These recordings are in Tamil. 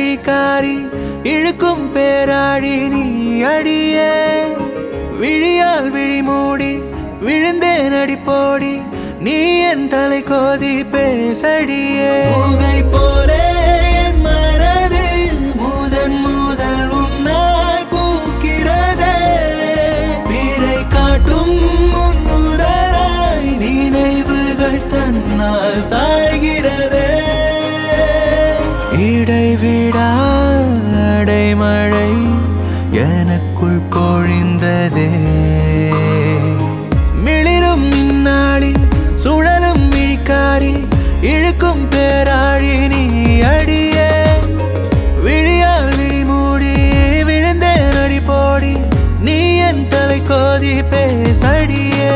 விழிக்காரி இழுக்கும் பேராழி நீ அடியே விழியால் விழி மூடி விழுந்தேன் அடிப்போடி நீ என் தலை கோதி பேசடியே மூகை போலே என் மனது முதன் முதல் உன்னால் பூக்கிறதே பிறை காட்டும் முன்னுதலாய் நினைவுகள் தன்னால் சாய்கிறதே இடைவிடா அடைமழை எனக்குள் பொழிந்ததே மிளிரும் மின்னாடி சுழலும் விழிக்காரி இழுக்கும் பேராழி நீ அடியே விழியால் விழி மூடி விழுந்தேன் அடி போடி நீ என் தலை கோதி பேசடியே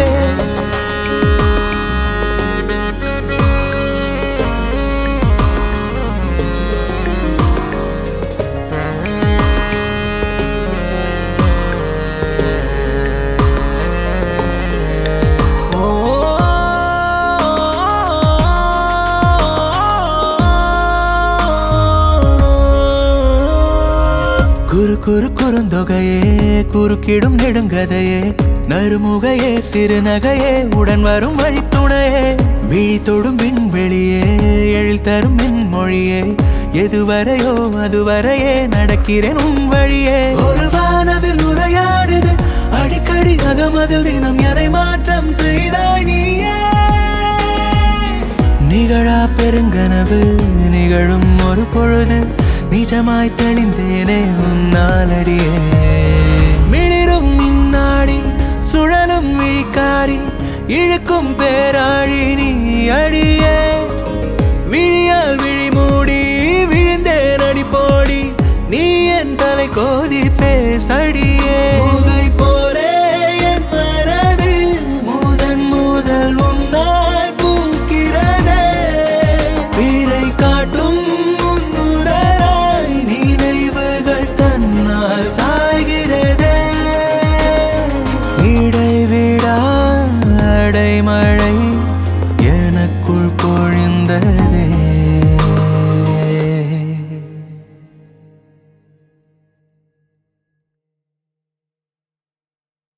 குறு குறு குறுந்தொகையே குறுக்கிடும் நெடுங்கதையே நறுமுகையே திருநகையே உடன் வரும் வழித்துணையே விழி தொடும் விண்வெளியே எழில் தரும் மின்மொழியே எதுவரையோ அதுவரையே நடக்கிறேன் உன் வழியே ஒரு வானவில் உரையாடுது அடிக்கடி அகமதில் தினம் எதை மாற்றம் செய்தாய் நீயே நிகழா பெருங்கனவு நிகழும் ஒரு பொழுது நிஜமாய் தெளிந்தேனே உன்னாலடியே மிளிரும் மின்னாடி சுழலும் விழிக்காரி இழுக்கும் பேராழி நீ அடியே விழியால் விழி மூடி விழுந்தேன் அடி போடி நீ என் தலை கோதி பேசடியே மூகை போலே என் மனது முதன் முதல் உன்னால் பூக்கிறதே பிறை காட்டும் முன்னுதலாய் நினைவுகள் தன்னால் சாய்கிறதே இடைவிடா அடைமழை